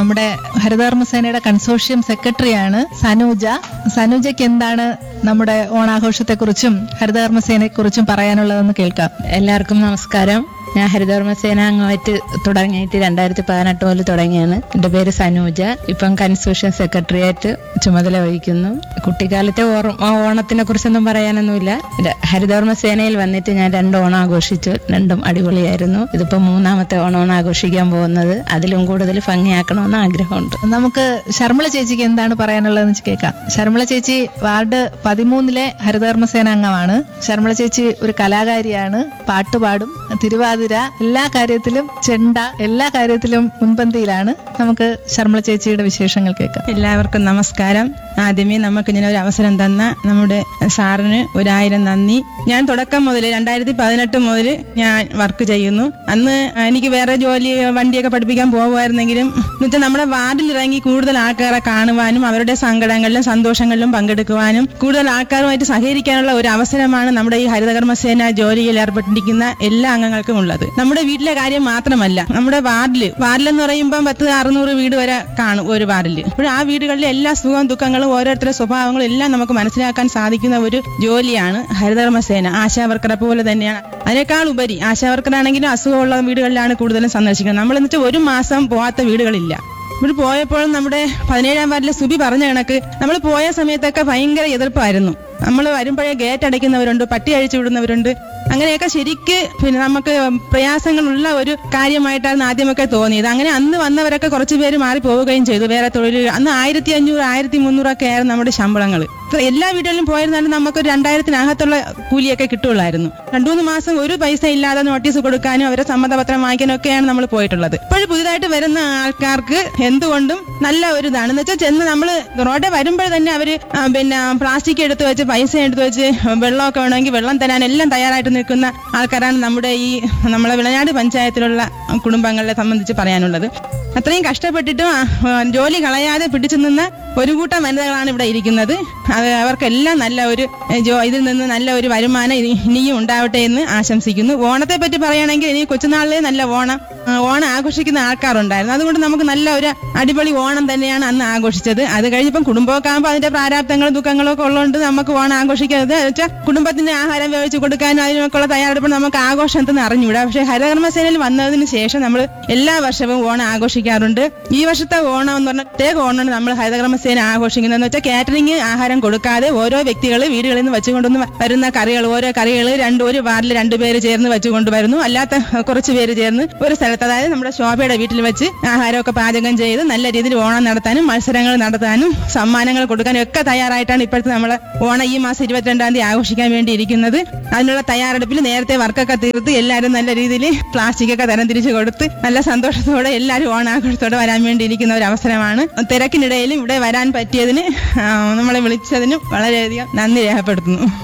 നമ്മുടെ ഹരിതകർമ്മസേനയുടെ കൺസോഷ്യം സെക്രട്ടറിയാണ് സനൂജ സനൂജയ്ക്ക് എന്താണ് നമ്മുടെ ഓണാഘോഷത്തെക്കുറിച്ചും ഹരിതകർമ്മസേനയെക്കുറിച്ചും പറയാനുള്ളതെന്ന് കേൾക്കാം എല്ലാവർക്കും നമസ്കാരം ഞാൻ ഹരിതകർമ്മ സേന അംഗമായിട്ട് തുടങ്ങിയിട്ട് രണ്ടായിരത്തി പതിനെട്ട് മുതൽ തുടങ്ങിയാണ് എൻ്റെ പേര് സനൂജ ഇപ്പം കൺസ്യൂഷൻ സെക്രട്ടറിയായിട്ട് ചുമതല വഹിക്കുന്നു കുട്ടിക്കാലത്തെ ഓർമ്മ ഓണത്തിനെ കുറിച്ചൊന്നും പറയാനൊന്നുമില്ല ഇത് ഹരിതകർമ്മ സേനയിൽ വന്നിട്ട് ഞാൻ രണ്ട് ഓണം ആഘോഷിച്ചു രണ്ടും അടിപൊളിയായിരുന്നു ഇതിപ്പോ മൂന്നാമത്തെ ഓണമാണ് ആഘോഷിക്കാൻ പോകുന്നത് അതിലും കൂടുതൽ ഭംഗിയാക്കണമെന്ന് ആഗ്രഹമുണ്ട് നമുക്ക് ശർമിള ചേച്ചിക്ക് എന്താണ് പറയാനുള്ളതെന്ന് വെച്ച് കേൾക്കാം ശർമിള ചേച്ചി വാർഡ് പതിമൂന്നിലെ ഹരിതകർമ്മസേന അംഗമാണ് ശർമിള ചേച്ചി ഒരു കലാകാരിയാണ് പാട്ടുപാടും തിരുവാതിര എല്ലാ കാര്യത്തിലും ചെണ്ട എല്ലാ കാര്യത്തിലും മുൻപന്തിയിലാണ് നമുക്ക് ശർമിള ചേച്ചിയുടെ വിശേഷങ്ങൾ കേൾക്കാം എല്ലാവർക്കും നമസ്കാരം ആദ്യമേ നമുക്ക് ഇങ്ങനെ ഒരു അവസരം തന്ന നമ്മുടെ സാറിന് ഒരായിരം നന്ദി ഞാൻ തുടക്കം മുതൽ രണ്ടായിരത്തി പതിനെട്ട് മുതൽ ഞാൻ വർക്ക് ചെയ്യുന്നു അന്ന് എനിക്ക് വേറെ ജോലി വണ്ടിയൊക്കെ പഠിപ്പിക്കാൻ പോകുമായിരുന്നെങ്കിലും എന്നുവെച്ചാൽ നമ്മുടെ വാർഡിൽ ഇറങ്ങി കൂടുതൽ ആൾക്കാരെ കാണുവാനും അവരുടെ സങ്കടങ്ങളിലും സന്തോഷങ്ങളിലും പങ്കെടുക്കുവാനും കൂടുതൽ ആൾക്കാരുമായിട്ട് സഹകരിക്കാനുള്ള ഒരു അവസരമാണ് നമ്മുടെ ഈ ഹരിതകർമ്മസേന ജോലിയിൽ ഏർപ്പെട്ടിരിക്കുന്ന എല്ലാ അംഗങ്ങൾക്കും ഉള്ളത് നമ്മുടെ വീട്ടിലെ കാര്യം മാത്രമല്ല നമ്മുടെ വാർഡില് വാർഡിലെന്ന് പറയുമ്പോൾ പത്ത് അറുന്നൂറ് വീട് വരെ കാണും ഒരു വാർഡിൽ അപ്പോൾ ആ വീടുകളിലെ എല്ലാ സുഖവും ദുഃഖങ്ങളും ഓരോരുത്തരുടെ സ്വഭാവങ്ങളും എല്ലാം നമുക്ക് മനസ്സിലാക്കാൻ സാധിക്കുന്ന ഒരു ജോലിയാണ് ഹരിതകർമ്മസേന ആശാവർക്കറെ പോലെ തന്നെയാണ് അതിനേക്കാൾ ഉപരി ആശാവർക്കറാണെങ്കിലും അസുഖമുള്ള വീടുകളിലാണ് കൂടുതലും സന്ദർശിക്കുന്നത് നമ്മൾ എന്ന് വെച്ചാൽ ഒരു മാസം പോകാത്ത വീടുകളില്ല ഇവിടെ പോയപ്പോൾ നമ്മുടെ പതിനേഴാം വാർഡിലെ സുബി പറഞ്ഞ കണക്ക് നമ്മൾ പോയ സമയത്തൊക്കെ ഭയങ്കര എതിർപ്പായിരുന്നു നമ്മൾ വരുമ്പോഴേ ഗേറ്റ് അടയ്ക്കുന്നവരുണ്ട് പട്ടി അഴിച്ചു വിടുന്നവരുണ്ട് അങ്ങനെയൊക്കെ ശരിക്ക് പിന്നെ നമുക്ക് പ്രയാസങ്ങളുള്ള ഒരു കാര്യമായിട്ടാണ് ആദ്യമൊക്കെ തോന്നിയത് അങ്ങനെ അന്ന് വന്നവരൊക്കെ കുറച്ച് പേര് മാറി പോവുകയും ചെയ്തു വേറെ തൊഴിൽ അന്ന് ആയിരത്തി അഞ്ഞൂറ് ആയിരത്തി മുന്നൂറൊക്കെ ആയിരുന്നു നമ്മുടെ ശമ്പളങ്ങൾ എല്ലാ വീടുകളിലും പോയിരുന്നാലും നമുക്ക് ഒരു രണ്ടായിരത്തിനകത്തുള്ള കൂലിയൊക്കെ കിട്ടുള്ളായിരുന്നു രണ്ടു മൂന്ന് മാസം ഒരു പൈസ ഇല്ലാതെ നോട്ടീസ് കൊടുക്കാനും അവരെ സമ്മതപത്രം വാങ്ങിക്കാനും ഒക്കെയാണ് നമ്മൾ പോയിട്ടുള്ളത് ഇപ്പോഴും പുതുതായിട്ട് വരുന്ന ആൾക്കാർക്ക് എന്തുകൊണ്ടും നല്ല ഒരു ഇതാണ് എന്ന് വെച്ചാൽ ചെന്ന് നമ്മൾ റോഡെ വരുമ്പോൾ തന്നെ അവര് ആ, പിന്നെ പ്ലാസ്റ്റിക് എടുത്ത് വെച്ച് പൈസ എടുത്ത് വെച്ച് വെള്ളമൊക്കെ വേണമെങ്കിൽ വെള്ളം തരാൻ എല്ലാം തയ്യാറായിട്ട് നിൽക്കുന്ന ആൾക്കാരാണ് നമ്മുടെ ഈ നമ്മളെ വിളനാട് പഞ്ചായത്തിലുള്ള കുടുംബങ്ങളെ സംബന്ധിച്ച് പറയാനുള്ളത് അത്രയും കഷ്ടപ്പെട്ടിട്ടും ആ, ആ, ജോലി കളയാതെ പിടിച്ചു നിന്ന ഒരു കൂട്ടം വനിതകളാണ് ഇവിടെ ഇരിക്കുന്നത് അത് അവർക്കെല്ലാം നല്ല ഒരു ഏ, ജോ ഇതിൽ നിന്ന് നല്ല ഒരു വരുമാനം ഇനി ഇനിയും ഉണ്ടാവട്ടെ എന്ന് ആശംസിക്കുന്നു ഓണത്തെ പറ്റി പറയുകയാണെങ്കിൽ ഇനി കൊച്ചുനാളിലെ നല്ല ഓണം ആ, ഓണം ആഘോഷിക്കുന്ന ആൾക്കാരുണ്ടായിരുന്നു അതുകൊണ്ട് നമുക്ക് നല്ല ഒരു അടിപൊളി ഓണം തന്നെയാണ് അന്ന് ആഘോഷിച്ചത് അത് കഴിഞ്ഞപ്പം കുടുംബമൊക്കെ ആകുമ്പോൾ അതിന്റെ പ്രാരാബ്ദങ്ങളും ദുഃഖങ്ങളും ഒക്കെ ഉള്ളതുകൊണ്ട് നമുക്ക് ഓണം ആഘോഷിക്കുന്നത് വെച്ചാൽ കുടുംബത്തിന്റെ ആഹാരം വേവിച്ച് കൊടുക്കാനും അതിനൊക്കെയുള്ള തയ്യാറെടുപ്പ് നമുക്ക് ആഘോഷം എന്തെന്ന് അറിഞ്ഞൂടാ പക്ഷേ ഹരിതകർമ്മസേനയിൽ വന്നതിന് ശേഷം നമ്മൾ എല്ലാ വർഷവും ഓണം ആഘോഷിക്കാറുണ്ട് ഈ വർഷത്തെ ഓണം എന്ന് പറഞ്ഞാൽ പ്രത്യേക ഓണമാണ് നമ്മൾ ഹരിതകർമ്മസേന ആഘോഷിക്കുന്നതെന്ന് വെച്ചാൽ കാറ്ററിംഗ് ആഹാരം കൊടുക്കാതെ ഓരോ വ്യക്തികൾ വീടുകളിൽ നിന്ന് വെച്ചുകൊണ്ടുവന്ന് വരുന്ന കറികൾ ഓരോ കറികൾ രണ്ട് ഒരു വാർഡിൽ രണ്ടുപേര് ചേർന്ന് വെച്ചുകൊണ്ട് വരുന്നു അല്ലാത്ത കുറച്ച് പേര് ചേർന്ന് ഒരു സ്ഥലത്ത് അതായത് നമ്മുടെ ശോഭയുടെ വീട്ടിൽ വെച്ച് ആഹാരമൊക്കെ പാചകം ചെയ്ത് നല്ല രീതിയിൽ ഓണം നടത്താനും മത്സരങ്ങൾ നടത്താനും സമ്മാനങ്ങൾ കൊടുക്കാനും ഒക്കെ തയ്യാറായിട്ടാണ് ഇപ്പോഴത്തെ നമ്മളെ ഓണം ഈ മാസം ഇരുപത്തിരണ്ടാം തീയതി ആഘോഷിക്കാൻ വേണ്ടി ഇരിക്കുന്നത് അതിനുള്ള തയ്യാറെടുപ്പിൽ നേരത്തെ വർക്കൊക്കെ തീർത്ത് എല്ലാവരും നല്ല രീതിയിൽ പ്ലാസ്റ്റിക് ഒക്കെ തരം തിരിച്ചു കൊടുത്ത് നല്ല സന്തോഷത്തോടെ എല്ലാവരും ഓണാഘോഷത്തോടെ വരാൻ വേണ്ടി ഇരിക്കുന്ന ഒരു അവസരമാണ് തിരക്കിനിടയിലും ഇവിടെ വരാൻ പറ്റിയതിന് ആ, നമ്മളെ വിളിച്ചതിനും വളരെയധികം നന്ദി രേഖപ്പെടുത്തുന്നു